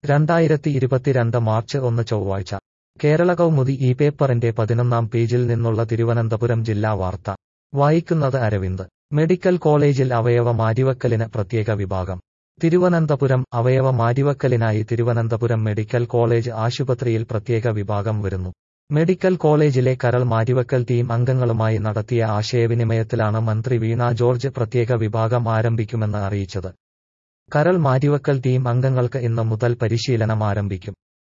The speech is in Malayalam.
രണ്ടായിരത്തി ഇരുപത്തിരണ്ട് മാർച്ച് ഒന്ന് ചൊവ്വാഴ്ച കേരള കൗമുദി ഈ പേപ്പറിന്റെ പതിനൊന്നാം പേജിൽ നിന്നുള്ള തിരുവനന്തപുരം ജില്ലാ വാർത്ത വായിക്കുന്നത് അരവിന്ദ് മെഡിക്കൽ കോളേജിൽ അവയവ മാറ്റിവെക്കലിന് പ്രത്യേക വിഭാഗം തിരുവനന്തപുരം അവയവ മാറ്റിവെക്കലിനായി തിരുവനന്തപുരം മെഡിക്കൽ കോളേജ് ആശുപത്രിയിൽ പ്രത്യേക വിഭാഗം വരുന്നു മെഡിക്കൽ കോളേജിലെ കരൾ മാറ്റിവെക്കൽ ടീം അംഗങ്ങളുമായി നടത്തിയ ആശയവിനിമയത്തിലാണ് മന്ത്രി വീണ ജോർജ് പ്രത്യേക വിഭാഗം ആരംഭിക്കുമെന്ന് അറിയിച്ചത് കരൾ മാറ്റിവെക്കൽ ടീം അംഗങ്ങൾക്ക് ഇന്ന് മുതൽ പരിശീലനം ആരംഭിക്കും